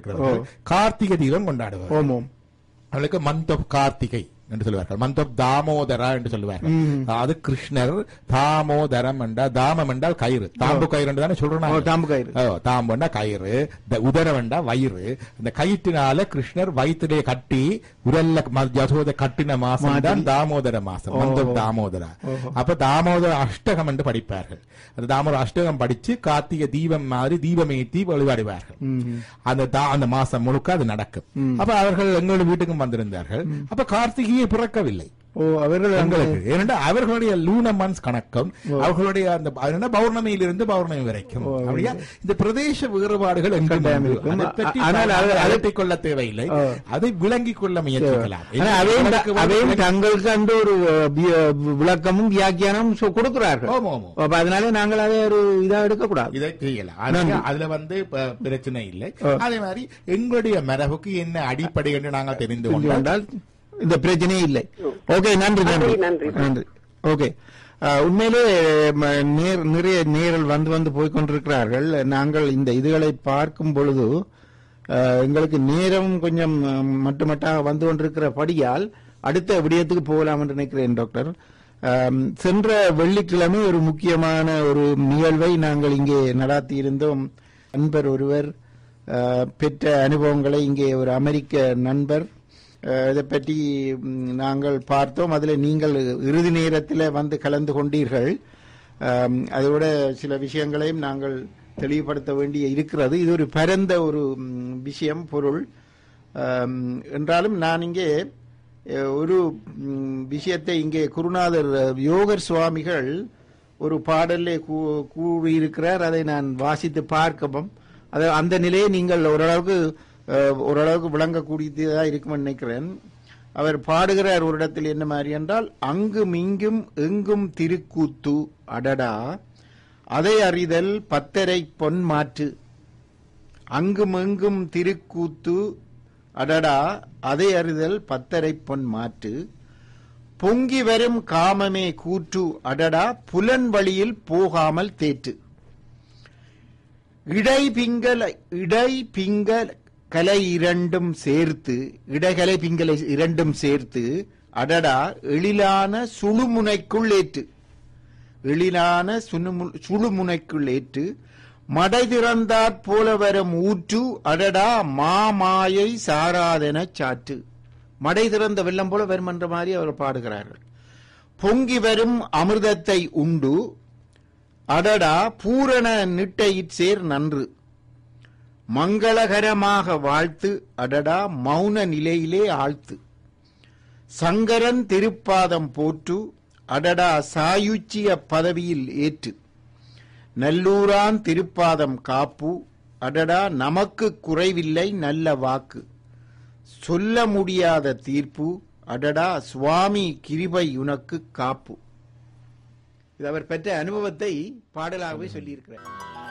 இருக்கிறவர்கள் கார்த்திகை தீபம் கொண்டாடுவார் ஓம் ஓம் அவளுக்கு மந்த் ஆஃப் கார்த்திகை என்று சொல்லுவார்கள் மந்த் ஆஃப் தாமோதரா என்று சொல்லுவார்கள் அது கிருஷ்ணர் தாமோதரம் என்றால் தாமம் என்றால் கயிறு தாம்பு கயிறு என்று தானே ஓ, சொல்றோம் தாம்பு கயிறு ஓ, தாம்புன்னா கயிறு இந்த உதரம் வேண்டா வயிறு இந்த கயிற்றினால கிருஷ்ணர் வயிற்றிலே கட்டி உரல்ல ம- யசோதை கட்டின மாசம் தான் தாமோதர மாசம் மந்தம் தாமோதரா அப்ப தாமோதர அஷ்டகம் என்று படிப்பார்கள் அந்த தாமோதர அஷ்டகம் படிச்சு கார்த்திகை தீபம் மாதிரி தீபம் ஏற்றி வழிபாடுவார்கள் அந்த தா- அந்த மாசம் முழுக்க அது நடக்கும் அப்ப அவர்கள் எங்களோட வீட்டுக்கும் வந்திருந்தார்கள் அப்ப கார்த்திகையை பிறக்கவில்லை ஓ அவர்கள் அங்க- எங்களுக்கு ஏனென்றால் அவர்களுடைய லூன மந்த்ஸ் கணக்கம் அவர்களுடைய அந்த அது என்ன பௌர்ணமியிலிருந்து பௌர்ணமி வரைக்கும் அப்படியா இந்த பிரதேச வேறுபாடுகள் எங்கும் கட்டாயம் உண்டு. இருக்கும். அதைப் பற்றி ஆனால் நாம் அது- அலட்டிக் கொள்ள தேவையில்லை ஓ. அதை விளங்கிக் கொள்ள முயற்சிக்கலாம் ஆனா அவையும் எனக்கு வந்து அவையும் தங்களுக்கு அந்த ஒரு அஹ், வி- விளக்கமும் வியாக்கியானமும் சொ- கொடுக்கிறார்கள் ஆமா, ஆமா. அப்ப அதனால நாங்கள் அதை ஒரு இதா எடுக்க கூடாது இதை செய்யலாம் அதுல அதுல வந்து ப- பிரச்சனை இல்லை அதே மாதிரி எங்களுடைய மரபுக்கு என்ன அடிப்படை என்று நாங்கள் தெரிந்து கொண்டால் கொண்டால் இந்த பிரச்சனையே இல்லை ஓகே நன்றி நன்றி நன்றி, நன்றி ஓகே அஹ், உண்மையிலே ம, நேர் நிறைய நேரல் வந்து வந்து போய் கொண்டிருக்கிறார்கள் நாங்கள் இந்த இதுகளை பார்க்கும் பொழுது அஹ், எங்களுக்கு நேரம் கொஞ்சம் அஹ், மட்டுமட்டாக வந்து கொண்டிருக்கிறபடியால் அடுத்த விடயத்துக்கு போகலாம் என்று நினைக்கிறேன் டாக்டர் அஹ், சென்ற வெள்ளிக்கிழமை ஒரு முக்கியமான ஒரு நிகழ்வை நாங்கள் இங்கே நடாத்தி இருந்தோம் நண்பர் ஒருவர் அஹ், பெற்ற அனுபவங்களை இங்கே ஒரு அமெரிக்க நண்பர் அஹ், இதை பற்றி ம், நாங்கள் பார்த்தோம் அதில் நீங்கள் இறுதி நேரத்தில் வந்து கலந்து கொண்டீர்கள் அம், அதோட சில விஷயங்களையும் நாங்கள் தெளிவுபடுத்த வேண்டிய இருக்கிறது இது ஒரு பரந்த ஒரு ம், விஷயம் பொருள் அம், என்றாலும் நான் இங்கே அஹ், ஒரு ம், விஷயத்தை இங்கே குருநாதர் அஹ், யோகர் சுவாமிகள் ஒரு பாடலே கூ- கூறியிருக்கிறார் அதை நான் வாசித்து பார்க்கவும் அது அந்த நிலையை நீங்கள் ஓரளவுக்கு அஹ், ஓரளவுக்கு விளங்கக்கூடியதாக இருக்கும்னு நினைக்கிறேன் அவர் பாடுகிறார் ஒரு இடத்தில் என்ன மாதிரி என்றால் அங்கும் இங்கும் எங்கும் திருக்கூத்து அடடா அதை அறிதல் பத்தரை பொன் மாற்று அங்கும் எங்கும் திருக்கூத்து அடடா அதை அறிதல் பத்தரை பொன் மாற்று பொங்கி வரும் காமமே கூற்று அடடா புலன் வழியில் போகாமல் தேற்று இடை பிங்கல இடை பிங்கல் கலை இரண்டும் சேர்த்து இடைகலை பிங்கலை இரண்டும் சேர்த்து அடடா எழிலான சுழுமுனைக்குள் ஏற்று எழிலான சுணுமு- சுழுமுனைக்குள் ஏற்று மடை திறந்தாற் போல வரும் ஊற்று அடடா மாமாயை சாராதெனச் சாற்று மடை திறந்த வெள்ளம் போல வரும் என்ற மாதிரி அவர் பாடுகிறார்கள் பொங்கி வரும் அமிர்தத்தை உண்டு அடடா பூரண நிட்டையிற் சேர் நன்று மங்களகரமாக வாழ்த்து அடடா மௌன நிலையிலே ஆழ்த்து சங்கரன் திருப்பாதம் போற்று அடடா சாயுச்சிய பதவியில் ஏற்று நல்லூரான் திருப்பாதம் காப்பு அடடா நமக்கு குறைவில்லை நல்ல வாக்கு சொல்ல முடியாத தீர்ப்பு அடடா சுவாமி கிருபை உனக்கு காப்பு இது அவர் பெற்ற அனுபவத்தை பாடலாகவே சொல்லியிருக்கிறார்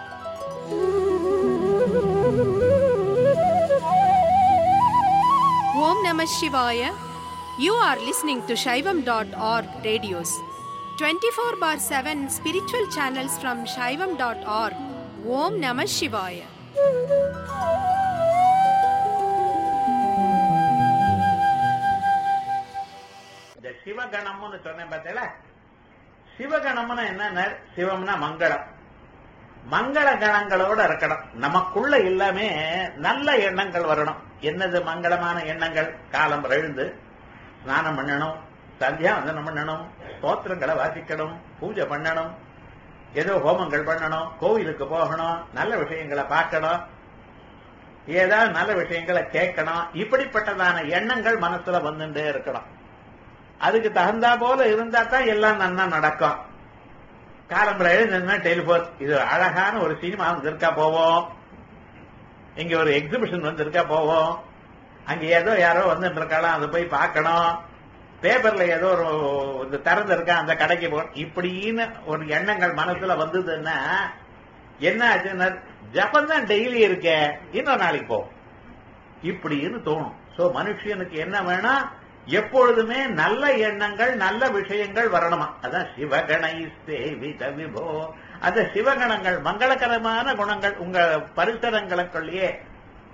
Om Namah Shivaya. You are listening to Shaivam.org radios. 24 bar 7 spiritual channels from Shaivam.org. Om Namah Shivaya. இந்த சிவகணம்னு சொன்னேன் பார்த்தீங்களா சிவகணம்னு என்ன சிவம்னா மங்களம் மங்கள கணங்களோட இருக்கணும் நமக்குள்ள எல்லாமே நல்ல எண்ணங்கள் வரணும் என்னது மங்களமான எண்ணங்கள் காலம் எழுந்து ஸ்நானம் பண்ணணும் சந்தியாவந்தனம் பண்ணணும் ஸ்தோத்திரங்களை வாசிக்கணும் பூஜை பண்ணணும் ஏதோ ஹோமங்கள் பண்ணணும் கோவிலுக்கு போகணும் நல்ல விஷயங்களை பார்க்கணும் ஏதாவது நல்ல விஷயங்களை கேட்கணும் இப்படிப்பட்டதான எண்ணங்கள் மனசுல வந்துட்டே இருக்கணும் அதுக்கு தகுந்தா போல இருந்தா தான் எல்லாம் நன்னா நடக்கும் காலம்பரை எழுந்தா டெலிபோன் இது அழகான ஒரு சினிமா வந்திருக்கா போவோம் இங்க ஒரு எக்ஸிபிஷன் வந்திருக்கா போவோம் அங்க ஏதோ யாரோ வந்துட்டு இருக்காளாம் அதை போய் பார்க்கணும் பேப்பர்ல ஏதோ ஒரு இந்த திறந்து இருக்கா அந்த கடைக்கு போகணும் இப்படின்னு ஒரு எண்ணங்கள் மனசுல வந்ததுன்னா என்ன ஆச்சுன்னா ஜப்பம் தான் டெய்லி இருக்கே இன்னொரு நாளைக்கு போவோம் இப்படின்னு தோணும் சோ மனுஷனுக்கு என்ன வேணா எப்பொழுதுமே நல்ல எண்ணங்கள் நல்ல விஷயங்கள் வரணுமா அதான் சிவகணை சேவித விபோ அந்த சிவகணங்கள் மங்களகரமான குணங்கள் உங்க பரிசரங்களுக்குள்ளேயே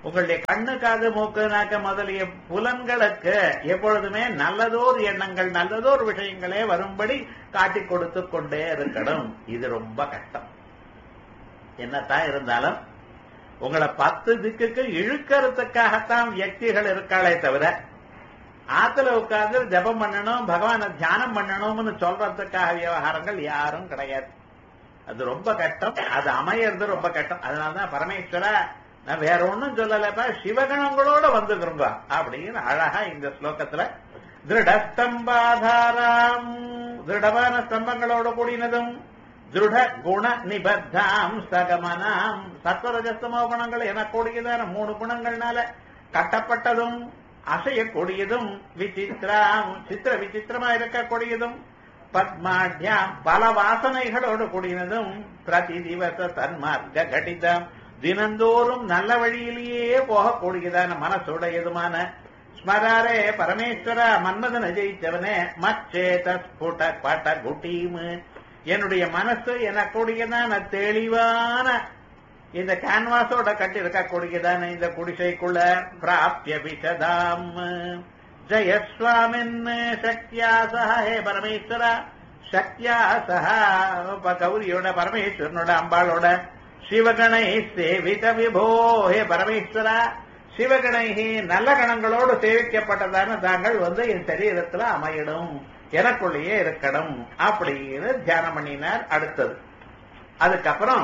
உங்களுடைய கண்ணு காது மூக்கு நாக்க முதலிய புலன்களுக்கு எப்பொழுதுமே நல்லதோர் எண்ணங்கள் நல்லதோர் விஷயங்களே வரும்படி காட்டிக் கொடுத்து கொண்டே இருக்கணும் இது ரொம்ப கஷ்டம் என்னத்தான் இருந்தாலும் உங்களை பத்து திக்குக்கு இழுக்கிறதுக்காகத்தான் வியக்திகள் இருக்காளே தவிர ஆத்துல உட்கார்ந்து ஜபம் பண்ணணும் பகவானை தியானம் பண்ணணும்னு சொல்றதுக்காக விவகாரங்கள் யாரும் கிடையாது அது ரொம்ப கஷ்டம் அது அமையறது ரொம்ப கஷ்டம் அதனாலதான் பரமேஸ்வரா நான் வேற ஒண்ணும் சொல்லலப்பா சிவகணங்களோட வந்துக்கிறோங்க அப்படின்னு அழகா இந்த ஸ்லோகத்துல திருடஸ்தம்பாதாராம் திருடமான ஸ்தம்பங்களோட கூடினதும் திருட குண நிபத்தாம் சகமனாம் சத்வரஜஸ்தமோ குணங்கள் என கூடியதான மூணு குணங்கள்னால கட்டப்பட்டதும் அசையக்கூடியதும் விசித்திராம் சித்திர விசித்திரமா இருக்கக்கூடியதும் பத்மாட்யாம் பல வாசனைகளோடு கூடினதும் பிரதி திவச சன்மார்க்க கடிதம் தினந்தோறும் நல்ல வழியிலேயே போகக்கூடியதான மனசுடையதுமான ஸ்மராரே பரமேஸ்வர மன்மதனை ஜெயிச்சவனே மச்சேத ஸ்புட பட குட்டீம் என்னுடைய மனசு எனக்கூடியதான தெளிவான இந்த கேன்வாஸோட கட்டி இருக்கக்கூடியதான இந்த குடிசைக்குள்ள பிராப்திய விசதாம் ஜெயஸ்வாமின் சக்தியா சஹ ஹே பரமேஸ்வர சக்தியா சஹ இப்ப கௌரியோட பரமேஸ்வரனோட அம்பாளோட சிவகணை சேவித விபோ ஹே பரமேஸ்வர சிவகணை நல்ல கணங்களோடு சேவிக்கப்பட்டதான தாங்கள் வந்து என் சரீரத்துல அமையிடும் எனக்குள்ளேயே இருக்கணும் அப்படின்னு தியானம் பண்ணினார் அடுத்தது அதுக்கப்புறம்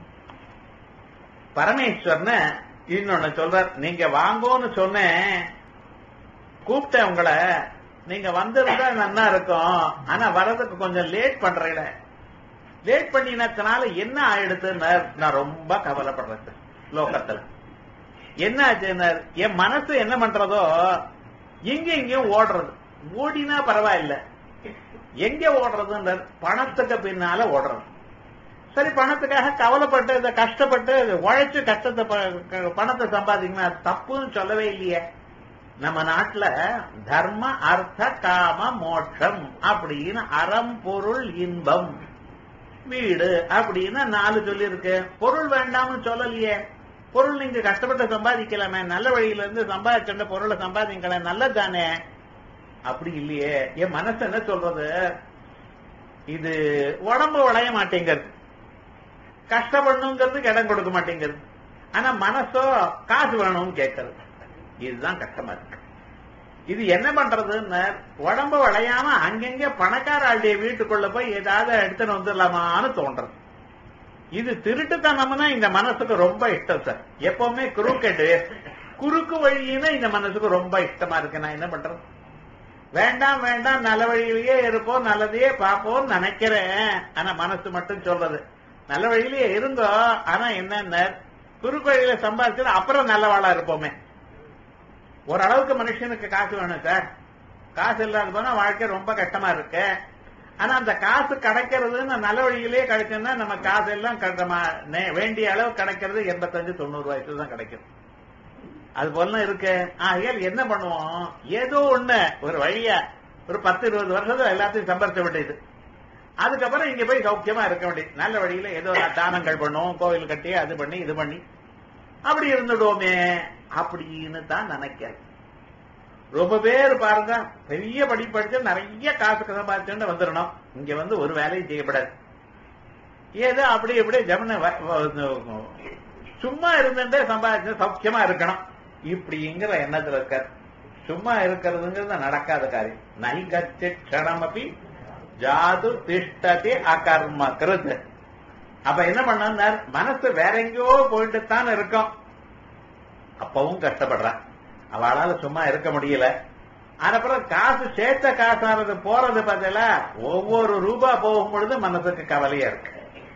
பரமேஸ்வரன இன்னொன்னு சொல்றார் நீங்க வாங்கோன்னு சொன்னேன் கூப்பிட்டேன் உங்களை நீங்க வந்திருந்தா நன்னா இருக்கும் ஆனா வர்றதுக்கு கொஞ்சம் லேட் பண்றீங்க லேட் பண்ணினதுனால என்ன ஆயிடுதுன்னு நான் ரொம்ப கவலைப்படுறேன் லோகத்துல என்ன ஆச்சுன்னார் என் மனசு என்ன பண்றதோ இங்க இங்கேயும் ஓடுறது ஓடினா பரவாயில்ல எங்க ஓடுறதுன்ற பணத்துக்கு பின்னால ஓடுறது சரி பணத்துக்காக கவலைப்பட்டு இதை கஷ்டப்பட்டு உழைச்சு கஷ்டத்தை ப- பணத்தை சம்பாதிக்கணும் தப்புன்னு சொல்லவே இல்லையே நம்ம நாட்டுல தர்ம அர்த்த காம மோட்சம் அப்படின்னு அறம் பொருள் இன்பம் வீடு அப்படின்னு நாலு சொல்லி இருக்கு பொருள் வேண்டாம்னு சொல்லலையே பொருள் நீங்க கஷ்டப்பட்டு சம்பாதிக்கலாமே நல்ல வழியில இருந்து சம்பாதிச்ச பொருளை சம்பாதிக்கலாம் நல்லதானே அப்படி இல்லையே என் மனசு என்ன சொல்றது இது உடம்பு உடைய மாட்டேங்கிறது கஷ்டப்படணுங்கிறதுக்கு இடம் கொடுக்க மாட்டேங்கிறது ஆனா மனசோ காசு வேணும்னு கேட்கறது இதுதான் கஷ்டமா இருக்கு இது என்ன பண்றதுன்னு உடம்பு வளையாம அங்கங்க பணக்கார ஆளுடைய வீட்டுக்குள்ள போய் ஏதாவது எடுத்துன்னு வந்துடலாமான்னு தோன்றது இது திருட்டுத்தனம்னா இந்த மனசுக்கு ரொம்ப இஷ்டம் சார் எப்பவுமே குறுக்கெட்டு குறுக்கு வழியினா இந்த மனசுக்கு ரொம்ப இஷ்டமா இருக்கு நான் என்ன பண்றது வேண்டாம் வேண்டாம் நல்ல வழியிலேயே இருப்போம் நல்லதையே பார்ப்போம் நினைக்கிறேன் ஆனா மனசு மட்டும் சொல்றது நல்ல வழியிலேயே இருங்கோ ஆனா என்னென்ன குறுக்கு வழியில சம்பாதிச்சது அப்புறம் நல்லவாளா இருப்போமே ஓரளவுக்கு மனுஷனுக்கு காசு வேணும் சார் காசு இல்லாத போனா வாழ்க்கை ரொம்ப கஷ்டமா இருக்கு ஆனா அந்த காசு கிடைக்கிறதுன்னு நல்ல வழியிலேயே கிடைக்கும்னா நம்ம காசு எல்லாம் க- நம்ம நே- வேண்டிய அளவு கிடைக்கிறது எண்பத்தஞ்சு தொண்ணூறு வயசுல தான் கிடைக்கும் அது போல இருக்கு ஆகையால் என்ன பண்ணுவோம் ஏதோ ஒண்ணு ஒரு வழியா ஒரு பத்து இருபது வருஷத்துல எல்லாத்தையும் சம்பாரிச்ச வேண்டியது அதுக்கப்புறம் இங்க போய் சௌக்கியமா இருக்க வேண்டியது நல்ல வழியில ஏதோ தானங்கள் பண்ணுவோம் கோவில் கட்டி அது பண்ணி இது பண்ணி அப்படி இருந்துடுவோமே அப்படின்னு தான் நினைக்கிறேன் ரொம்ப பேர் பாருங்க பெரிய படி படிச்சு நிறைய காசு சம்பாதிச்சுட்டு வந்துடணும் இங்க வந்து ஒரு வேலையும் செய்யப்படாது ஏதோ அப்படி இப்படி ஜமன வ- வ- சும்மா இருந்துட்டே சம்பாதிச்சு சௌக்கியமா இருக்கணும் இப்படிங்கிற எண்ணத்துல இருக்கார் சும்மா இருக்கிறதுங்கிறது நடக்காத காரியம் நைகச்ச க்ஷணம் அப்படி ஜாது திஷ்டதி அகர்ம கிருத் அப்ப என்ன பண்ணார் மனசு வேற எங்கேயோ போயிட்டு தான் இருக்கும் அப்பவும் கஷ்டப்படுறான் அவளால சும்மா இருக்க முடியல அப்புறம் காசு சேர்த்த காசானது போறது பதிலா ஒவ்வொரு ரூபா போகும் பொழுது மனசுக்கு கவலையா இருக்கு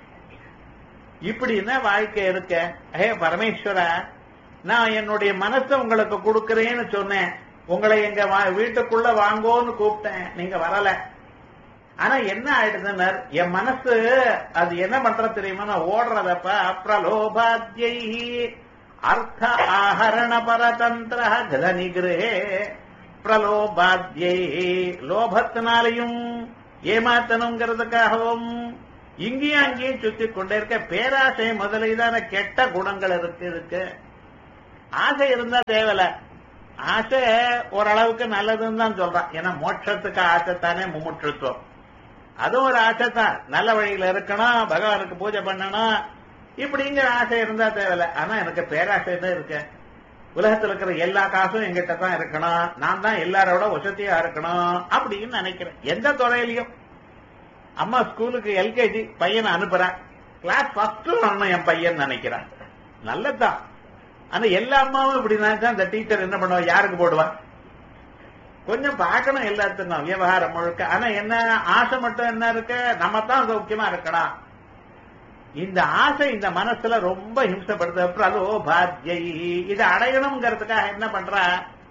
இப்படின்னா வாழ்க்கை இருக்க ஹே பரமேஸ்வரா நான் என்னுடைய மனசை உங்களுக்கு கொடுக்கறேன்னு சொன்னேன் உங்களை எங்க வா- வீட்டுக்குள்ள வாங்கோன்னு கூப்பிட்டேன் நீங்க வரல ஆனா என்ன ஆயிடுதுன்னா என் மனசு அது என்ன பண்றது தெரியுமா நான் ஓடுறதப்ப பிரலோபாத்யை அர்த்த ஆஹரண பரதந்திர கத நிகிரே பிரலோபாத்யை லோபத்தினாலையும் ஏமாத்தணுங்கிறதுக்காகவும் இங்கேயும் அங்கேயும் சுத்தி கொண்டே இருக்க பேராசை முதலீதான கெட்ட குணங்கள் இருக்கு இருக்கு ஆசை இருந்தா தேவையில்ல ஆசை ஓரளவுக்கு நல்லதுன்னு தான் சொல்றான் ஏன்னா மோட்சத்துக்கு ஆசைத்தானே மும்முற்றுத்துவம் அதுவும் ஒரு ஆசை தான் நல்ல வழியில இருக்கணும் பகவானுக்கு பூஜை பண்ணணும் இப்படிங்கிற ஆசை இருந்தா தேவையில்ல ஆனா எனக்கு பேராசை தான் இருக்கு உலகத்துல இருக்கிற எல்லா காசும் எங்கிட்ட தான் இருக்கணும் நான் தான் எல்லாரோட வசதியா இருக்கணும் அப்படின்னு நினைக்கிறேன் எந்த துறையிலையும் அம்மா ஸ்கூலுக்கு எல்கேஜி பையனை அனுப்புறேன் கிளாஸ் ஃபர்ஸ்ட் வரணும் என் பையன் நினைக்கிறான் நல்லதுதான் ஆனா எல்லா அம்மாவும் இப்படி நினைச்சா அந்த டீச்சர் என்ன பண்ணுவா யாருக்கு போடுவா கொஞ்சம் பார்க்கணும் எல்லாத்துக்கும் விவகாரம் முழுக்க ஆனா என்ன ஆசை மட்டும் என்ன இருக்கு நம்ம தான் சௌக்கியமா இருக்கணும் இந்த ஆசை இந்த மனசுல ரொம்ப ஹிம்சப்படுது பிரலோ பாத்யை இதை அடையணுங்கிறதுக்காக என்ன பண்றா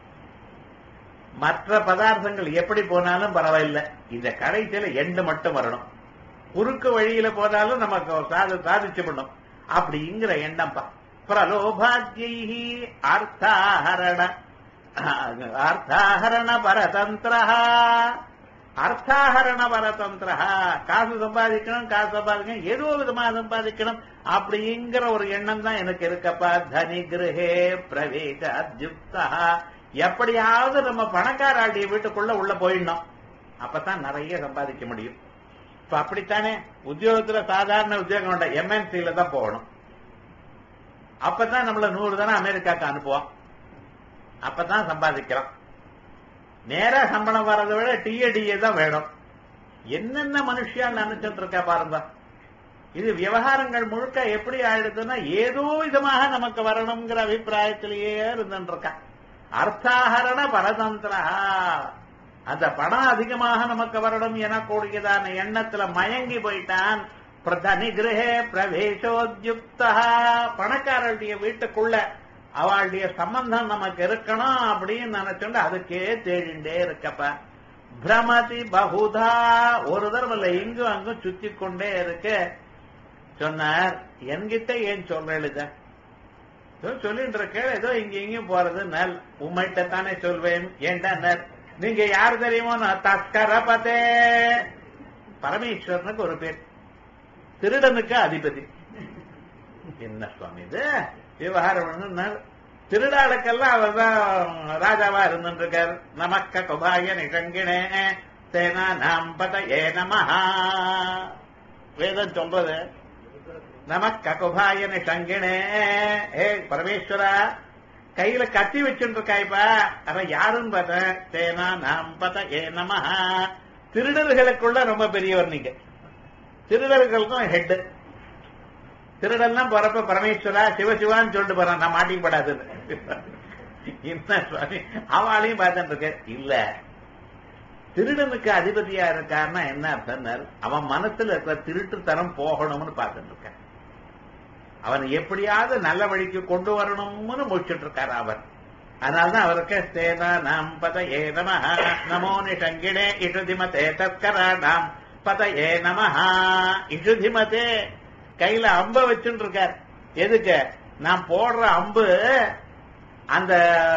மற்ற பதார்த்தங்கள் எப்படி போனாலும் பரவாயில்லை இந்த கடைசியில எண்டு மட்டும் வரணும் குறுக்கு வழியில போனாலும் நமக்கு சாதி சாதிச்சு பண்ணும் அப்படிங்கிற எண்ணம் பா பிரலோபாத்யை அர்த்தாஹரண அர்த்தாஹரண பரதந்திர அர்த்தாஹரண பரதந்திர காசு சம்பாதிக்கணும் காசு சம்பாதிக்கணும் ஏதோ விதமா சம்பாதிக்கணும் அப்படிங்கிற ஒரு எண்ணம் தான் எனக்கு இருக்கப்பா தனி கிரகே பிரவேச அத்யுக்தா எப்படியாவது நம்ம பணக்காராட்டிய வீட்டுக்குள்ள உள்ள போயிடணும் அப்பதான் நிறைய சம்பாதிக்க முடியும் இப்ப அப்படித்தானே உத்தியோகத்துல சாதாரண உத்தியோகம் வேண்டாம் எம்என்சில தான் போகணும் அப்பதான் நம்மள நூறு தானே அமெரிக்காக்கு அனுப்புவோம் அப்பதான் சம்பாதிக்கிறோம் நேரா சம்பளம் வர்றதை விட டிஏடிஏ தான் வேணும் என்னென்ன மனுஷியா நினைச்சிட்டு இருக்கா பாருங்க இது விவகாரங்கள் முழுக்க எப்படி ஆயிடுதுன்னா ஏதோ விதமாக நமக்கு வரணுங்கிற அபிப்பிராயத்திலேயே இருந்துட்டு இருக்கா அர்த்தாகரண பரதந்திரா அந்த பணம் அதிகமாக நமக்கு வரணும் எனக்கூடியதான எண்ணத்துல மயங்கி போயிட்டான் பிரதனி கிரகே பிரவேசோத்யுக்தா பணக்காரருடைய வீட்டுக்குள்ள அவளுடைய சம்பந்தம் நமக்கு இருக்கணும் அப்படின்னு நினைச்சுட்டு அதுக்கே தேடிண்டே இருக்கப்ப பிரமதி பகுதா ஒரு தடவை இல்ல இங்கும் அங்கும் சுத்தி கொண்டே இருக்கு சொன்னார் என்கிட்ட ஏன் சொல்றேன் ஏதோ சொல்லிட்டு இருக்க ஏதோ இங்க இங்கேயும் போறது நல் உண்மைகிட்ட தானே சொல்வேன் ஏண்டா நல் நீங்க யாரு தெரியுமோ நான் தஸ்கரபதே பரமேஸ்வரனுக்கு ஒரு பேர் திருடனுக்கு அதிபதி என்ன சுவாமி இது விவகாரம் திருடாளுக்கெல்லாம் அவர் தான் ராஜாவா இருந்துட்டு இருக்கார் நமக்க குபாய நிஷங்கினே சேனா நாம் பத ஏ நமஹா வேதம் சொல்றது நமக்க குபாய நிஷங்கினே ஏ பரமேஸ்வரா கையில கத்தி வச்சுட்டு இருக்காய்ப்பா அவன் யாருன்னு பார்த்தேன் சேனா நாம் பத ஏ நமஹா திருடர்களுக்குள்ள ரொம்ப பெரியவர் நீங்க திருடர்களுக்கும் ஹெட் திருடெல்லாம் போறப்ப பரமேஸ்வரா சிவசிவான்னு சொல்லிட்டு போறான் நான் மாட்டிக்கப்படாதுன்னு என்ன சுவாமி அவளையும் பார்த்துட்டு இருக்க இல்ல திருடனுக்கு அதிபதியா இருக்காருன்னா என்ன அர்த்தம் அவன் மனசுல இருக்கிற திருட்டுத்தனம் போகணும்னு பார்த்துட்டு இருக்க அவன் எப்படியாவது நல்ல வழிக்கு கொண்டு வரணும்னு முடிச்சுட்டு இருக்காரு அவர் அதனால்தான் அவருக்கு சேனா நாம் பத ஏ நம நமோ நிஷங்கிடே இஷுதிமதே தஸ்கரா நாம் பத ஏ நமஹா இஷுதிமதே கையில அம்ப வச்சுட்டு இருக்கார் எதுக்கு நான் போடுற அம்பு அந்த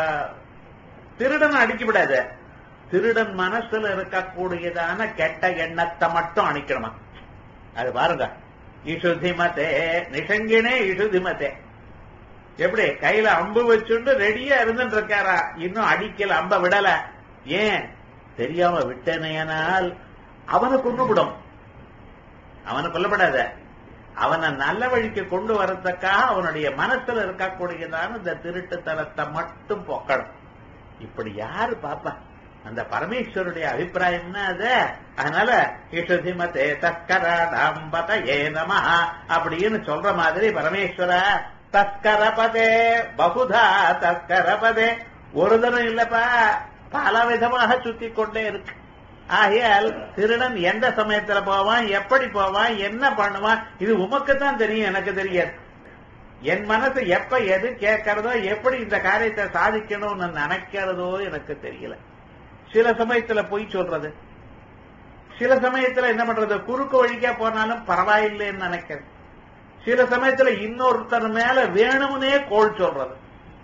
திருடன் அடிக்க விடாது திருடன் மனசுல இருக்கக்கூடியதான கெட்ட எண்ணத்தை மட்டும் அணிக்கணுமா அது பாருங்க இஷுதிமதே நிஷங்கினே இஷுதிமதே எப்படி கையில அம்பு வச்சுட்டு ரெடியா இருந்துட்டு இருக்காரா இன்னும் அடிக்கல அம்ப விடல ஏன் தெரியாம விட்டனையனால் அவனை கொண்டுவிடும் அவனை கொல்லப்படாத அவனை நல்ல வழிக்கு கொண்டு வரதுக்காக அவனுடைய மனசுல இருக்கக்கூடியதான இந்த திருட்டுத்தனத்தை மட்டும் பொக்கணும் இப்படி யாரு பாப்பா அந்த பரமேஸ்வருடைய அபிப்பிராயம்னா அது அதனால இஷுதிமதே தஸ்கராடாம்பத ஏ நம அப்படின்னு சொல்ற மாதிரி பரமேஸ்வர தஸ்கரபதே பகுதா தஸ்கரபதே ஒரு தரம் இல்லப்பா பல விதமாக சுத்தி கொண்டே இருக்கு ஆகையால் திருடன் எந்த சமயத்துல போவான் எப்படி போவான் என்ன பண்ணுவான் இது உமக்குத்தான் தெரியும் எனக்கு தெரியாது என் மனசு எப்ப எது கேட்கறதோ எப்படி இந்த காரியத்தை சாதிக்கணும்னு நினைக்கிறதோ எனக்கு தெரியல சில சமயத்துல பொய் சொல்றது சில சமயத்துல என்ன பண்றது குறுக்கு வழிக்கா போனாலும் பரவாயில்லைன்னு நினைக்கிறது சில சமயத்துல இன்னொருத்தர் மேல வேணும்னே கோல் சொல்றது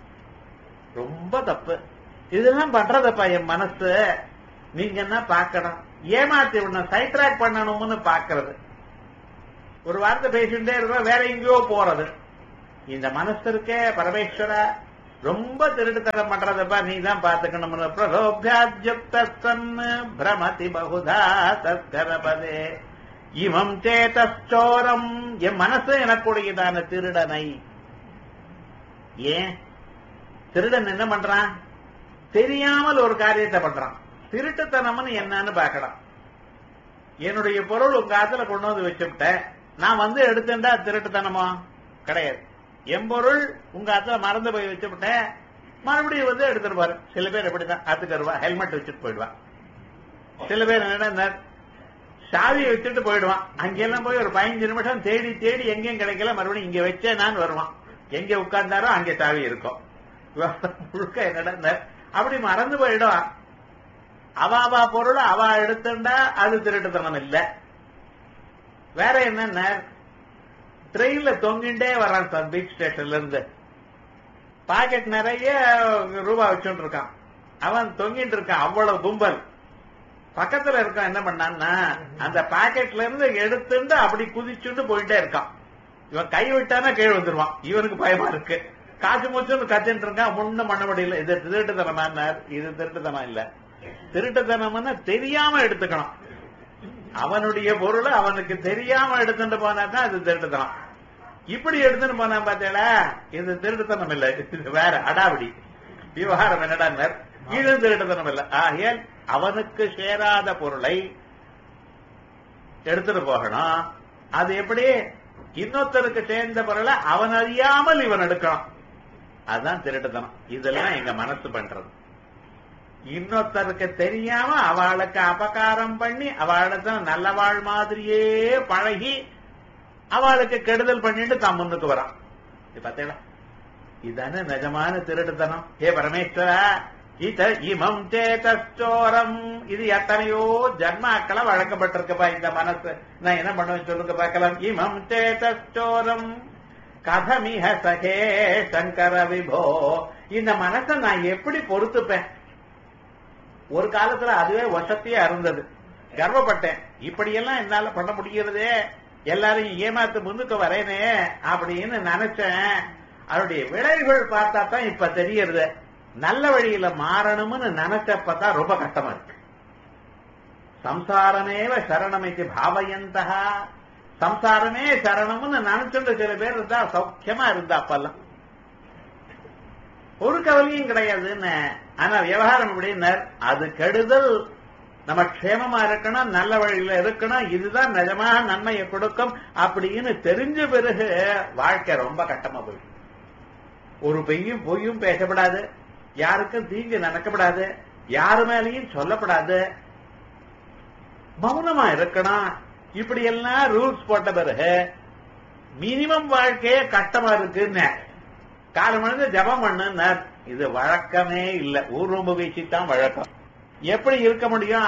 ரொம்ப தப்பு இதெல்லாம் பண்றதப்பா என் மனசு நீங்க என்ன பார்க்கணும் ஏமாத்தி விடணும் சைட்ராக் பண்ணணும்னு பாக்குறது ஒரு வார்த்தை பேசிட்டே இருக்கிறோம் வேற எங்கேயோ போறது இந்த மனசு இருக்கே பரமேஸ்வரா ரொம்ப திருட்டுத்தனம் பண்றதப்பா நீ தான் பாத்துக்கணும் பிரலோபியாஜுக்தன் பிரமதி பகுதா தத்கரபதே இவம் சேதச்சோரம் என் மனசு எனக்குடையதான திருடனை ஏன் திருடன் என்ன பண்றான் தெரியாமல் ஒரு காரியத்தை பண்றான் திருட்டுத்தனம்னு என்னன்னு பார்க்கலாம் என்னுடைய பொருள் உங்க ஆத்துல கொண்டு வந்து வச்சுவிட்டேன் நான் வந்து எடுத்துட்டா திருட்டுத்தனமா கிடையாது என் பொருள் உங்க ஆத்துல மறந்து போய் வச்சுவிட்டேன் மறுபடியும் வந்து எடுத்துருப்பாரு சில பேர் எப்படிதான் ஆத்துக்கு வருவா ஹெல்மெட் வச்சுட்டு போயிடுவான் சில பேர் என்ன சாவியை வச்சுட்டு போயிடுவான் அங்கெல்லாம் போய் ஒரு பதினஞ்சு நிமிஷம் தேடி தேடி எங்கேயும் கிடைக்கல மறுபடியும் இங்க வச்சே நான் வருவான் எங்க உட்கார்ந்தாரோ அங்க சாவி இருக்கும் முழுக்க என்னடா அப்படி மறந்து போயிடுவான் அவ அவ பொருள் அவ எடுத்துண்டா அது திருட்டுத்தனம் இல்ல வேற என்னன்னா ட்ரெயின்ல தொங்கிண்டே வரான் சார் பீச் ஸ்டேஷன்ல இருந்து பாக்கெட் நிறைய ரூபா வச்சுட்டு இருக்கான் அவன் தொங்கிட்டு இருக்கான் அவ்வளவு கும்பல் பக்கத்துல இருக்கான் என்ன பண்ணான்னா அந்த பாக்கெட்ல இருந்து எடுத்துட்டு அப்படி குதிச்சுட்டு போயிட்டே இருக்கான் இவன் கை விட்டானா கீழே வந்துருவான் இவனுக்கு பயமா இருக்கு காசு மூச்சுன்னு கத்திட்டு இருக்கான் முன்ன பண்ண முடியல இது திருட்டுத்தனமா இது திருட்டுத்தனம் இல்ல திருட்டுத்தனம்னா தெரியாம எடுத்துக்கணும் அவனுடைய பொருளை அவனுக்கு தெரியாம எடுத்துட்டு போனா தான் அது திருட்டுத்தனம் இப்படி எடுத்துட்டு போனா பாத்தீங்களா இது திருட்டுத்தனம் இல்ல இது வேற அடாவடி விவகாரம் என்னடா இது திருட்டுத்தனம் இல்ல ஆகியால் அவனுக்கு சேராத பொருளை எடுத்துட்டு போகணும் அது எப்படி இன்னொருத்தருக்கு சேர்ந்த பொருளை அவன் அறியாமல் இவன் எடுக்கணும் அதுதான் திருட்டுத்தனம் இதெல்லாம் எங்க மனசு பண்றது இன்னொருத்தருக்கு தெரியாம அவளுக்கு அபகாரம் பண்ணி அவளுக்கு நல்ல வாழ் மாதிரியே பழகி அவளுக்கு கெடுதல் பண்ணிட்டு தான் முன்னுக்கு வரான் பாத்தீங்களா இதுதானே நிஜமான திருட்டுத்தனம் ஹே பரமேஸ்வரா இத இமம் சேதச்சோரம் இது எத்தனையோ ஜன்மாக்களை வழக்கப்பட்டிருக்குப்பா இந்த மனசு நான் என்ன பண்ணுவேன் சொல்லுங்க பார்க்கலாம் இமம் சேதச்சோரம் கதமிக சகே சங்கர விபோ இந்த மனசை நான் எப்படி பொறுத்துப்பேன் ஒரு காலத்துல அதுவே வசத்தியா இருந்தது கர்வப்பட்டேன் இப்படியெல்லாம் என்னால பண்ண முடிகிறதே எல்லாரையும் ஏமாத்து முன்னுக்கு வரேனே அப்படின்னு நினைச்சேன் அவருடைய விளைவுகள் பார்த்தா தான் இப்ப தெரியறது நல்ல வழியில மாறணும்னு நினைச்சப்பதான் ரொம்ப கஷ்டமா இருக்கு சம்சாரமேவ சரணமைக்கு பாவயந்தா சம்சாரமே சரணம்னு நினைச்சுட்டு சில பேர் இருந்தா சௌக்கியமா இருந்தா அப்பெல்லாம் ஒரு கவலையும் கிடையாதுன்னு ஆனா விவகாரம் எப்படின்னு அது கெடுதல் நம்ம க்ஷேமமா இருக்கணும் நல்ல வழியில இருக்கணும் இதுதான் நிஜமாக நன்மையை கொடுக்கும் அப்படின்னு தெரிஞ்ச பிறகு வாழ்க்கை ரொம்ப கட்டமா போயிடும் ஒரு பெய்யும் பொய்யும் பேசப்படாது யாருக்கும் தீங்கு நடக்கப்படாது யாரு மேலேயும் சொல்லப்படாது மௌனமா இருக்கணும் இப்படி எல்லாம் ரூல்ஸ் போட்ட பிறகு மினிமம் வாழ்க்கையே கட்டமா இருக்குன்னு காலம் வந்து ஜபம் பண்ணுன்னு இது வழக்கமே இல்ல ஊர் ரொம்ப வீச்சுதான் வழக்கம் எப்படி இருக்க முடியும்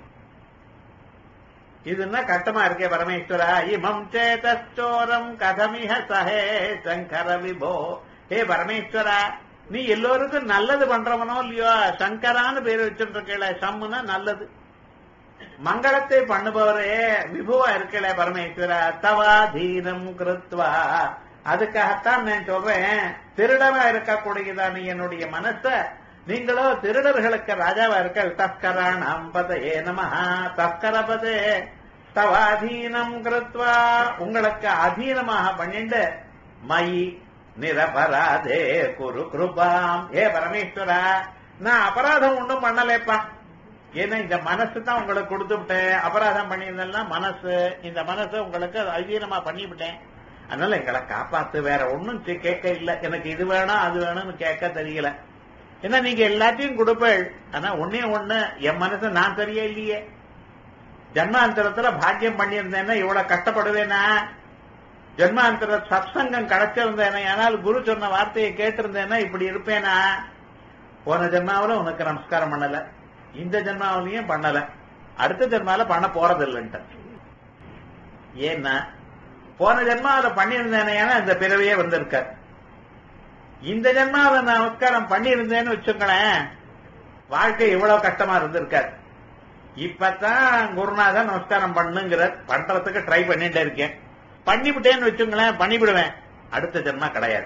இதுன்னா கட்டமா இருக்கே பரமேஸ்வரா இமம் சேதச்சோரம் கதமிக சஹே சங்கர விபோ ஹே பரமேஸ்வரா நீ எல்லோருக்கும் நல்லது பண்றவனோ இல்லையோ சங்கரான்னு பேர் வச்சுட்டு இருக்கல சம்முனா நல்லது மங்களத்தை பண்ணுபவரே விபுவா இருக்கல பரமேஸ்வரா தவாதீனம் கிருத்வா அதுக்காகத்தான் நான் சொல்றேன் திருடனா இருக்கக்கூடியதான என்னுடைய மனச நீங்களோ திருடர்களுக்கு ராஜாவா இருக்க தஸ்கராணம் பதே நமஹா தஸ்கரபதே தவாதீனம் கிருத்வா உங்களுக்கு அதீனமாக பண்ணிண்டு மயி நிரபராதே குரு கிருபாம் ஏ பரமேஸ்வரா நான் அபராதம் ஒன்றும் பண்ணலேப்பா ஏன்னா இந்த மனசு தான் உங்களுக்கு கொடுத்து விட்டேன் அபராதம் பண்ணியிருந்தேன்னா மனசு இந்த மனசை உங்களுக்கு அதீனமா பண்ணிவிட்டேன் அதனால எங்களை காப்பாத்து வேற ஒன்னும் கேட்க இல்ல எனக்கு இது வேணும் அது வேணும்னு கேட்க தெரியல ஏன்னா நீங்க எல்லாத்தையும் கொடுப்பேள் ஆனா ஒன்னே ஒண்ணு என் மனசு நான் சரியா இல்லையே ஜன்மாந்தரத்துல பாக்கியம் பண்ணியிருந்தேன்னா இவ்வளவு கஷ்டப்படுவேனா ஜென்மாந்தர சத்சங்கம் கிடைச்சிருந்தேனே ஆனால் குரு சொன்ன வார்த்தையை கேட்டிருந்தேன்னா இப்படி இருப்பேனா போன ஜென்மாவில உனக்கு நமஸ்காரம் பண்ணல இந்த ஜென்மாவிலையும் பண்ணல அடுத்த ஜென்மாவில பண்ண போறதில்லைன்ட்டு ஏன்னா போன ஜென்மாவில பண்ணியிருந்தேனே இந்த பிறவையே வந்திருக்க இந்த ஜென்மாவில நான் நமஸ்காரம் பண்ணியிருந்தேன்னு வச்சுங்களேன் வாழ்க்கை இவ்வளவு கஷ்டமா இருந்திருக்காரு இப்பதான் குருநாதன் நமஸ்காரம் பண்ணுங்கிற பண்றதுக்கு ட்ரை பண்ணிட்டே இருக்கேன் பண்ணிவிட்டேன்னு வச்சுங்களேன் பண்ணிவிடுவேன் அடுத்த ஜென்மா கிடையாது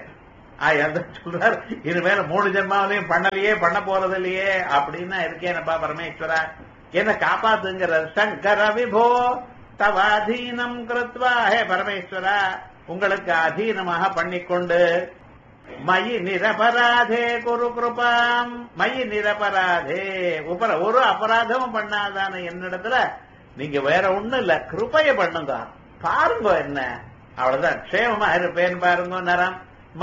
ஆ சொல்றார் இனிமேல மூணு ஜென்மாவிலையும் பண்ணலையே பண்ண போறது இல்லையே அப்படின்னா இருக்கேனப்பா பரமேஸ்வரா என்ன காப்பாத்துங்கிற சங்கர விபோ தவாதீனம் கிருத்வா ஹே பரமேஸ்வரா உங்களுக்கு அதீனமாக பண்ணிக்கொண்டு மயி நிரபராதே குரு கிருபாம் மயி நிரபராதே உபர ஒரு அபராதமும் பண்ணாதான என்னிடத்துல நீங்க வேற ஒண்ணும் இல்ல கிருபைய பண்ணுங்க பாருங்க என்ன அவ்வளவுதான் க்ஷேமமா இருப்பேன் பாருங்க நரம்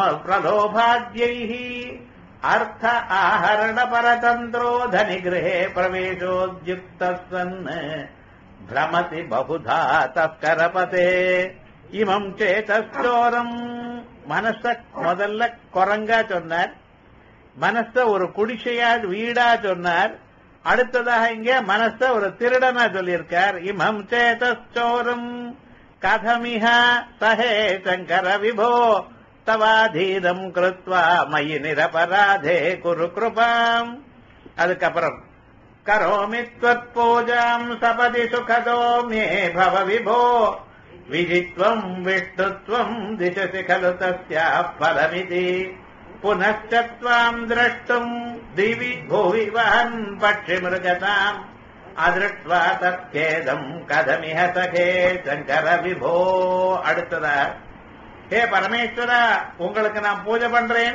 பிரலோபாத்யை அர்த்த ஆஹரண பரதந்திரோ தனிகிரகே பிரவேசோத்யுக்த சன் பிரமதி பகுதா தஸ்கரபதே இமம் சேதோரம் மனச முதல்ல குரங்கா சொன்னார் மனச ஒரு குடிசையா வீடா சொன்னார் அடுத்ததாக இங்க மனச ஒரு திருடனா சொல்லியிருக்கார் இமம் சேதோரம் கதமிஹ சஹே சங்கர விபோ தவாதீனம் கிருத்வா மயி நிரபராதே குரு கிருபாம் அதுக்கப்புறம் கரோமி பூஜாம் சபதி சுகதோ மே பவ விபோ விஜித்வம் விஷ்ணுத்வம் திசசி खलु तस्याः फलमिति पुनश्च त्वाम् द्रष्टुम् दिवि भुवि वहन् पक्षिमृगताम् அதృष्ट्वा தற்கேதம் கதமிஹ சகே சங்கர விபோ அடுத்ததா ஹே பரமேஸ்வரா உங்களுக்கு நான் பூஜை பண்றேன்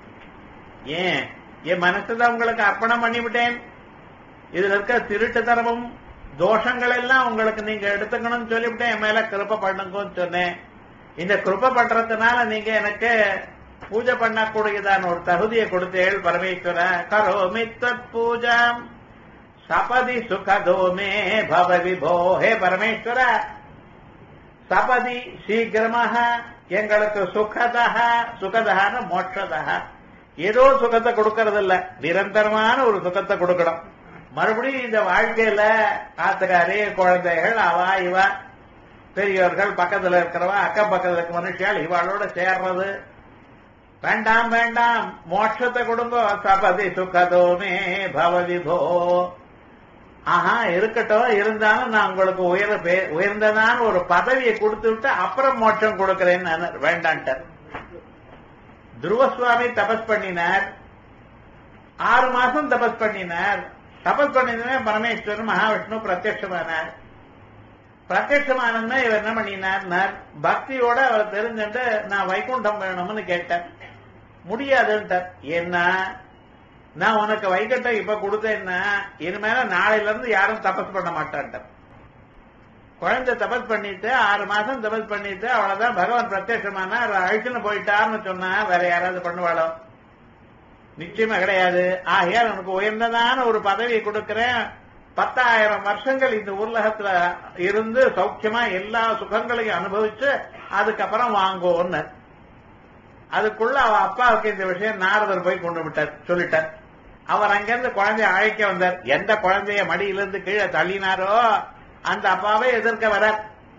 ஏன் என் மனசுதான் உங்களுக்கு அர்ப்பணம் பண்ணிவிட்டேன் இதுல இருக்க திருட்டுத்தனமும் தோஷங்கள் எல்லாம் உங்களுக்கு நீங்க எடுத்துக்கணும்னு சொல்லிவிட்டேன் என் மேல கிருப்ப பண்ணுங்கன்னு சொன்னேன் இந்த கிருப்ப பண்றதுனால நீங்க எனக்கு பூஜை பண்ணக்கூடியதான ஒரு தகுதியை கொடுத்தேள் பரமேஸ்வர கரோமி தத் பூஜாம் சபதி சுகதோமே பவ விபோ ஹே பரமேஸ்வர சபதி சீக்கிரமாக எங்களுக்கு சுகதா சுகதான மோட்சதா ஏதோ சுகத்தை கொடுக்கறது இல்ல நிரந்தரமான ஒரு சுகத்தை கொடுக்கணும் மறுபடியும் இந்த வாழ்க்கையில ஆத்துக்காரி குழந்தைகள் அவா இவா பெரியவர்கள் பக்கத்துல இருக்கிறவா அக்கம் பக்கத்துல இருக்க மனுஷியால் இவாளோட சேர்றது வேண்டாம் வேண்டாம் மோட்சத்தை கொடுங்கோ சபதி சுகதோமே பவவிபோ ஆஹா இருக்கட்டும் இருந்தாலும் நான் உங்களுக்கு உயர பே- உயர்ந்ததான ஒரு பதவியை கொடுத்து விட்டு அப்புறம் மோட்சம் கொடுக்கிறேன்னு நான் வேண்டான்ட்டார் துருவசுவாமி தபஸ் பண்ணினார் ஆறு மாசம் தபஸ் பண்ணினார் தபஸ் பண்ணினே பரமேஸ்வரன் மகாவிஷ்ணு பிரத்யட்சமானார் பிரத்யட்சமானதுமே இவர் என்ன பண்ணினார் பக்தியோட அவர் தெரிஞ்சுட்டு நான் வைகுண்டம் வேணும்னு கேட்டார் முடியாதுன்ட்டார் ஏன்னா நான் உனக்கு வைகுண்டம் இப்ப கொடுத்தேன்னா இனிமேல நாளையில இருந்து யாரும் தபஸ் பண்ண மாட்டான்ட்டார் குழந்தை தபஸ் பண்ணிட்டு ஆறு மாசம் தபஸ் பண்ணிட்டு அவ்வளவுதான் பகவான் பிரத்யட்சமானா அழிச்சுன்னு போயிட்டார்னு சொன்னா வேற யாராவது பண்ணுவாளோ நிச்சயமா கிடையாது ஆகையால் உனக்கு உயர்ந்ததான ஒரு பதவியை கொடுக்கிறேன் பத்தாயிரம் வருஷங்கள் இந்த உலகத்துல இருந்து சௌக்கியமா எல்லா சுகங்களையும் அனுபவிச்சு அதுக்கப்புறம் வாங்குவோன்னு அதுக்குள்ள அவ அப்பாவுக்கு இந்த விஷயம் நாரதர் போய் கொண்டு விட்டார் சொல்லிட்டார் அவர் அங்கிருந்து குழந்தைய அழைக்க வந்தார் எந்த குழந்தைய மடியிலிருந்து கீழே தள்ளினாரோ அந்த அப்பாவே எதிர்க்க வரார்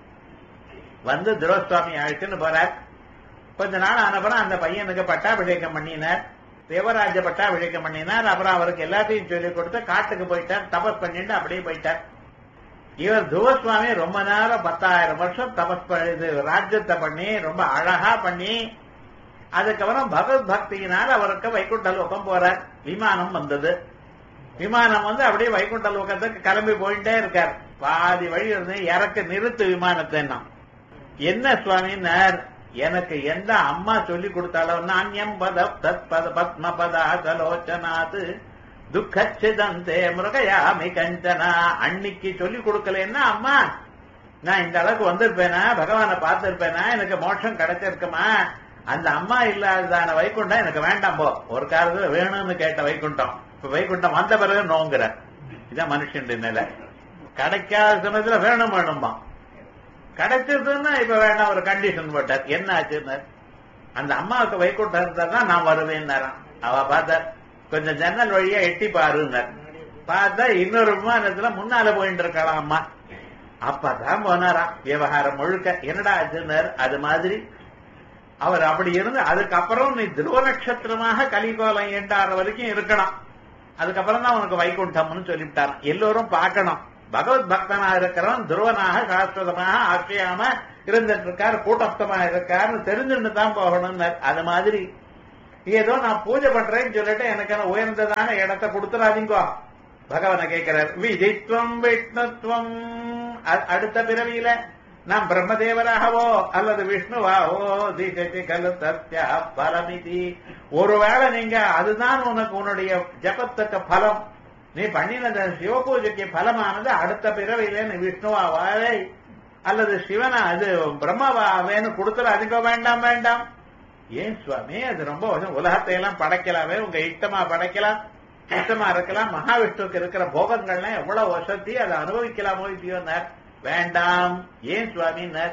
வந்து துரோஸ்வாமி அழைச்சுன்னு போறார் கொஞ்ச நாள் ஆனப்புறம் அந்த பையனுக்கு பட்டாபிஷேகம் பண்ணினார் தேவராஜ பட்டாபிஷேகம் பண்ணினார் அப்புறம் அவருக்கு எல்லாத்தையும் சொல்லிக் கொடுத்து காட்டுக்கு போயிட்டார் தபஸ் பண்ணிட்டு அப்படியே போயிட்டார் இவர் துவஸ்வாமி ரொம்ப நேரம் பத்தாயிரம் வருஷம் தபஸ் பண்ணி இது ராஜ்யத்தை பண்ணி ரொம்ப அழகா பண்ணி அதுக்கப்புறம் பகவத் பக்தியினால் அவருக்கு வைகுண்ட லோகம் போறார் விமானம் வந்தது விமானம் வந்து அப்படியே வைகுண்ட லோகத்துக்கு கிளம்பி போயிட்டே இருக்கார் பாதி வழி இருந்து இறக்க நிறுத்து விமானத்தை என்ன சுவாமின்னார் எனக்கு எந்த அம்மா சொல்லி கொடுத்தாலோ நாண்யம் பத தத் பத பத்ம பதாசலோச்சனாத் துக்கச்சிதந்தே மிருகயாமி கஞ்சனா அன்னைக்கு சொல்லி கொடுக்கலன்னா அம்மா நான் இந்த அளவுக்கு வந்திருப்பேனா பகவானை பார்த்திருப்பேனா எனக்கு மோட்சம் கிடைச்சிருக்குமா அந்த அம்மா இல்லாததான வைகுண்டம் எனக்கு வேண்டாம் போ ஒரு காலத்துல வேணும்னு கேட்ட வைகுண்டம் இப்ப வைகுண்டம் வந்த பிறகு நோங்குற இதான் மனுஷன் நிலை கிடைக்காத சமயத்துல வேணும் வேணுமா கிடைச்சதுன்னா இப்ப வேண்டாம் ஒரு கண்டிஷன் போட்டார் என்ன ஆச்சுன்னு அந்த அம்மாவுக்கு வைகுண்டம் இருந்தா தான் நான் வருவேன்னாராம் அவ பார்த்தார் கொஞ்சம் ஜன்னல் வழியா எட்டி பாருன்னார் பார்த்தா இன்னொரு விமானத்துல முன்னால போயிட்டு இருக்கலாம் அம்மா அப்பதான் போனாராம் விவகாரம் முழுக்க என்னடா ஆச்சுன்னார் அது மாதிரி அவர் அப்படி இருந்து அதுக்கப்புறம் நீ துருவ நட்சத்திரமாக கலிகோலம் ஏண்டாற வரைக்கும் இருக்கணும் அதுக்கப்புறம் தான் உனக்கு வைகுண்டம்னு சொல்லிவிட்டாராம் எல்லோரும் பார்க்கணும் பகவத் பக்தனா இருக்கிறவன் துருவனாக சாஸ்வதமாக ஆசிரியாம இருந்துட்டு இருக்கார் கூட்டஸ்தமா இருக்காருன்னு தெரிஞ்சுட்டு தான் போகணும்னு அது மாதிரி ஏதோ நான் பூஜை பண்றேன்னு சொல்லிட்டு எனக்கு உயர்ந்ததான இடத்தை கொடுத்துறாதீங்கோ பகவான கேட்கிறார் விதித்வம் விஷ்ணுத்வம் அ- அடுத்த பிறவியில நாம் பிரம்மதேவராகவோ அல்லது விஷ்ணுவாவோ திசதி கலு சத்யா பலமிதி ஒருவேளை நீங்க அதுதான் உனக்கு உன்னுடைய ஜபத்துக்கு பலம் நீ பண்ணினது சிவபூஜைக்கு பலமானது அடுத்த பிறவியில நீ விஷ்ணுவாவே அல்லது சிவனா அது பிரம்மவாவேன்னு கொடுத்துற அதிக வேண்டாம் வேண்டாம் ஏன் சுவாமி அது ரொம்ப கொஞ்சம் உலகத்தை எல்லாம் படைக்கலாமே உங்க இஷ்டமா படைக்கலாம் இஷ்டமா இருக்கலாம் மகாவிஷ்ணுவுக்கு இருக்கிற போகங்கள்லாம் எவ்வளவு வசதி அதை அனுபவிக்கலாமோ இல்லையோன்னார் வேண்டாம் ஏன் சுவாமின்னார்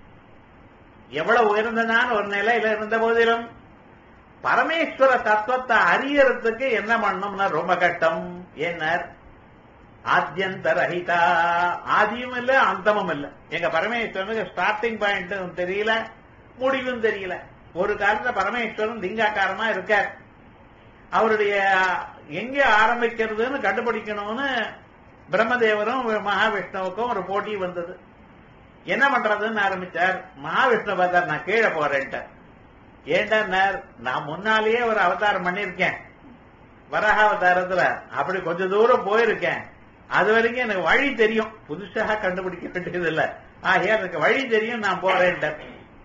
எவ்வளவு உயர்ந்ததான ஒரு நிலையில இருந்த போதிலும் பரமேஸ்வர தத்துவத்தை அறியறதுக்கு என்ன பண்ணணும்னா ரொம்ப கட்டம் ஏன்னார் ஆத்தியந்த ரஹிதா ஆதியும் இல்ல அந்தமும் இல்ல எங்க பரமேஸ்வரனுக்கு ஸ்டார்டிங் பாயிண்ட் தெரியல முடிவும் தெரியல ஒரு காலத்துல பரமேஸ்வரன் லிங்காக்காரமா இருக்கார் அவருடைய எங்க ஆரம்பிக்கிறதுன்னு கண்டுபிடிக்கணும்னு பிரம்மதேவரும் மகாவிஷ்ணுவுக்கும் ஒரு போட்டி வந்தது என்ன பண்றதுன்னு ஆரம்பிச்சார் மகாவிஷ்ணு பார்த்தார் நான் கீழே போறேன்ட்டு ஏண்டார் நான் முன்னாலேயே ஒரு அவதாரம் பண்ணிருக்கேன் வராக அவதாரத்துல அப்படி கொஞ்ச தூரம் போயிருக்கேன் அது வரைக்கும் எனக்கு வழி தெரியும் புதுசாக கண்டுபிடிக்க வேண்டியது இல்ல ஆகிய எனக்கு வழி தெரியும் நான் போறேன்ட்டார்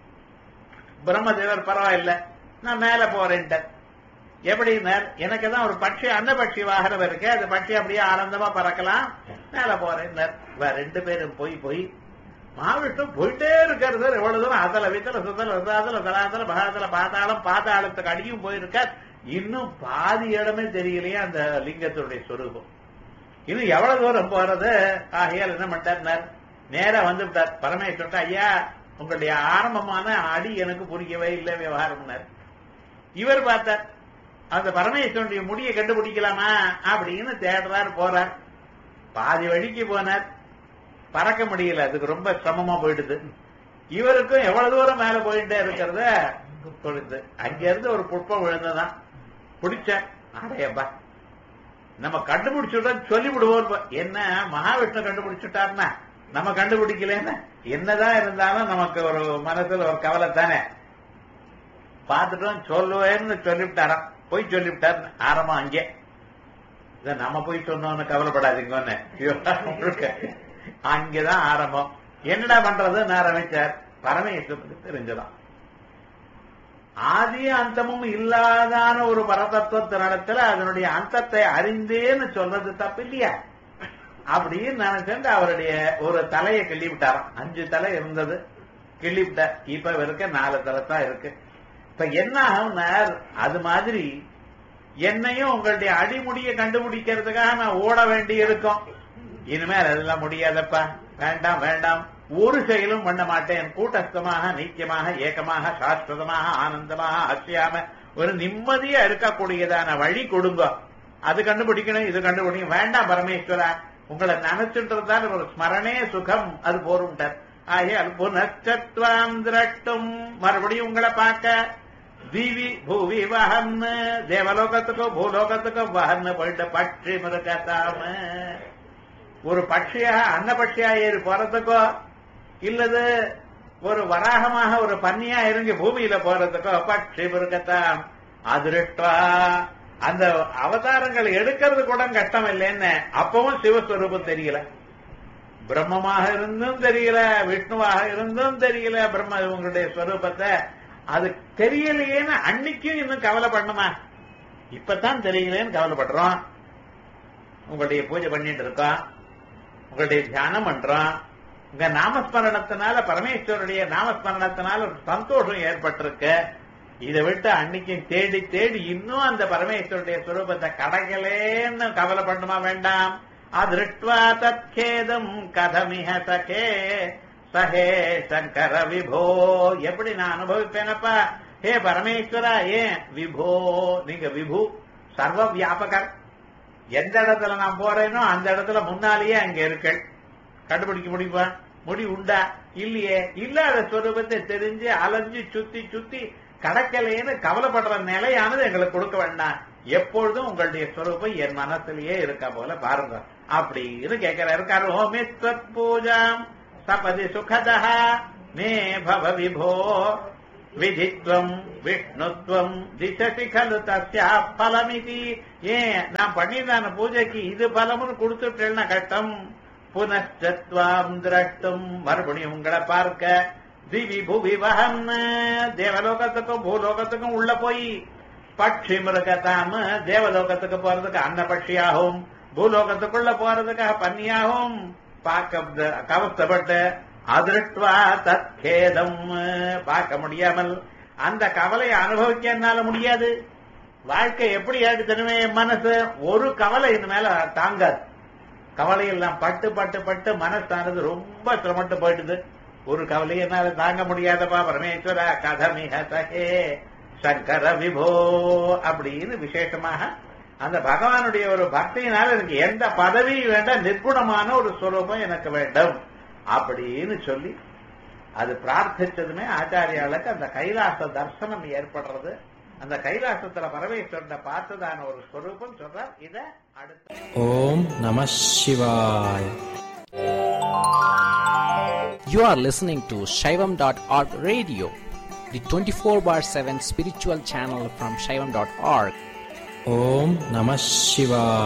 பிரம்மதேவர் பரவாயில்ல நான் மேல போறேன்ட்டார் எப்படின்னார் எனக்கு தான் ஒரு பட்சி அன்ன பட்சி வாகனம் இருக்கு அந்த பட்சி அப்படியே ஆனந்தமா பறக்கலாம் மேல போறேன்னார் இவ ரெண்டு பேரும் போய் போய் மகாவிஷ்ணு போயிட்டே இருக்காரு சார் எவ்வளவு தூரம் அதல வித்தல சுத்தல விசாதல தலாதல பகாதல பாத்தாளம் பாத்தாளத்துக்கு அடியும் போயிருக்கார் இன்னும் பாதி இடமே தெரியலையே அந்த லிங்கத்தினுடைய சொரூபம் இன்னும் எவ்வளவு தூரம் போறது ஆகையால் என்ன பண்ணிட்டார் நேரா வந்து விட்டார் பரமேஸ்வரன் ஐயா உங்களுடைய ஆரம்பமான அடி எனக்கு புரியவே இல்லை விவகாரம்னார் இவர் பார்த்தார் அந்த பரமேஸ்வரனுடைய முடியை கண்டுபிடிக்கலாமா அப்படின்னு தேடுறார் போறார் பாதி வழிக்கு போனார் பறக்க முடியல அதுக்கு ரொம்ப சிரமமா போயிடுது இவருக்கும் எவ்வளவு தூரம் மேல போயிட்டே இருக்கிறத பொழுது அங்க இருந்து ஒரு புட்பம் விழுந்ததான் பிடிச்ச அடையப்பா நம்ம கண்டுபிடிச்சுட்டா சொல்லி விடுவோம் என்ன மகாவிஷ்ணு கண்டுபிடிச்சுட்டாருன்னா நம்ம கண்டுபிடிக்கலன்னா என்னதான் இருந்தாலும் நமக்கு ஒரு மனசுல ஒரு கவலை தானே பார்த்துட்டோம் சொல்லுவேன்னு சொல்லிவிட்டாராம் போய் சொல்லிவிட்டார் ஆரம்பம் அங்கே இத நம்ம போய் சொன்னோம்னு கவலைப்படாதீங்கன்னு முழுக்க. அங்கதான் ஆரம்பம் என்னடா பண்றதுன்னு ஆரம்பிச்சார் பரமேஸ்வரனுக்கு தெரிஞ்சதான் ஆதி அந்தமும் இல்லாதான ஒரு பரதத்துவத்தினிடத்துல அதனுடைய அந்தத்தை அறிந்தேன்னு சொல்றது தப்பு இல்லையா அப்படின்னு நினைச்சுட்டு அவருடைய ஒரு தலையை கிள்ளி விட்டாராம் அஞ்சு தலை இருந்தது கிள்ளி விட்டார் இப்ப இருக்க நாலு தலை தான் இருக்கு இப்ப என்ன ஆகும்னா அது மாதிரி என்னையும் உங்களுடைய அடிமுடியை கண்டுபிடிக்கிறதுக்காக நான் ஓட வேண்டி இருக்கும் இனிமேல் அதெல்லாம் முடியாதப்பா வேண்டாம் வேண்டாம் ஒரு செயலும் பண்ண மாட்டேன் கூட்டஸ்தமாக நீக்கியமாக ஏக்கமாக சாஸ்வதமாக ஆனந்தமாக அசியாம ஒரு நிம்மதியா இருக்கக்கூடியதான வழி கொடுங்க அது கண்டுபிடிக்கணும் இது கண்டுபிடிக்கணும் வேண்டாம் பரமேஸ்வரா உங்களை நினைச்சுட்டு இருந்தால் ஒரு ஸ்மரணே சுகம் அது போரும்ட்டார் ஆகையால் புனச்சத்வாம் திரட்டும் மறுபடியும் உங்களை பார்க்க திவி பூவி வஹன் தேவலோகத்துக்கோ பூலோகத்துக்கோ வஹன் போயிட்டு பட்சி மிருகத்தாம ஒரு பட்சியாக அன்ன பட்சியா ஏறி போறதுக்கோ இல்லது ஒரு வராகமாக ஒரு பன்னியா இறங்கி பூமியில போறதுக்கோ பட்சி மிருகத்தாம் அதிருஷ்டா அந்த அவதாரங்கள் எடுக்கிறது கூட கஷ்டம் இல்லைன்னு அப்பவும் சிவஸ்வரூபம் தெரியல பிரம்மமாக இருந்தும் தெரியல விஷ்ணுவாக இருந்தும் தெரியல பிரம்ம உங்களுடைய ஸ்வரூபத்தை அது தெரியலையேன்னு அன்னைக்கும் இன்னும் கவலை பண்ணுமா இப்பதான் தெரியலேன்னு கவலைப்படுறோம் உங்களுடைய பூஜை பண்ணிட்டு இருக்கோம் உங்களுடைய தியானம் பண்றோம் உங்க நாமஸ்மரணத்தினால பரமேஸ்வருடைய நாமஸ்மரணத்தினால ஒரு சந்தோஷம் ஏற்பட்டிருக்கு இதை விட்டு அன்னைக்கும் தேடி தேடி இன்னும் அந்த பரமேஸ்வருடைய சுரூபத்தை கடக்கலேன்னு கவலை பண்ணுமா வேண்டாம் அதிருஷ்டுவா தத்கேதம் கதமிஹ சகே சஹே சங்கர விபோ எப்படி நான் அனுபவிப்பேனப்பா ஹே பரமேஸ்வரா ஏன் விபோ நீங்க விபு சர்வ வியாபகர் எந்த இடத்துல நான் போறேனோ அந்த இடத்துல முன்னாலேயே அங்க இருக்கள் கண்டுபிடிக்க முடியுமா முடி உண்டா இல்லையே இல்லாத ஸ்வரூபத்தை தெரிஞ்சு அலைஞ்சு சுத்தி சுத்தி கடக்கலைன்னு கவலைப்படுற நிலையானது எங்களுக்கு கொடுக்க வேண்டாம் எப்பொழுதும் உங்களுடைய ஸ்வரூபம் என் மனசுலயே இருக்கா போல பாருங்க அப்படின்னு கேட்கிறாரு கரோமி பூஜாம் சபதி சுகதா மே பவ விபோ விதித்வம் விஷ்ணுத்வம் திசசி கலு தஸ்யா பலமிதி ஏன் நான் பண்ணியிருந்தான பூஜைக்கு இது பலம்னு கொடுத்துட்டேன்னா கஷ்டம் புனச்சத்வாம் திரட்டும் மறுபடியும் உங்களை பார்க்க திவி புவி வகம் தேவலோகத்துக்கும் பூலோகத்துக்கும் உள்ள போய் பட்சி மிருகதாம தேவலோகத்துக்கு போறதுக்கு அன்ன பட்சியாகவும் பூலோகத்துக்குள்ள போறதுக்காக பன்னியாகவும் பார்க்க கவஸ்தப்பட்டு அதிருஷ்டுவா தத்கேதம் பார்க்க முடியாமல் அந்த கவலையை அனுபவிக்க என்னால முடியாது வாழ்க்கை எப்படி ஆயிடுச்சுன்னு என் மனசு ஒரு கவலை இது மேல தாங்காது கவலை எல்லாம் பட்டு பட்டு பட்டு மனசானது ரொம்ப சிரமட்டு போயிடுது ஒரு கவலையை என்னால தாங்க முடியாதப்பா பரமேஸ்வரா கதமிக சகே சங்கர விபோ அப்படின்னு விசேஷமாக அந்த பகவானுடைய ஒரு பக்தியினால எனக்கு எந்த பதவியும் வேண்டாம் நிர்குணமான ஒரு ஸ்வரூபம் எனக்கு வேண்டும் அப்படின்னு சொல்லி அது பிரார்த்திச்சதுமே ஆச்சாரியாளுக்கு அந்த கைலாச தர்சனம் ஏற்படுறது அந்த கைலாசத்துல பரமேஸ்வரனை பார்த்ததான ஒரு ஸ்வரூபம் சொல்றார் இத அடுத்த ஓம் நம சிவாய You are listening to Shaivam.org radio, the 24 bar 7 spiritual channel from Shaivam.org. Om Namah Shivaya.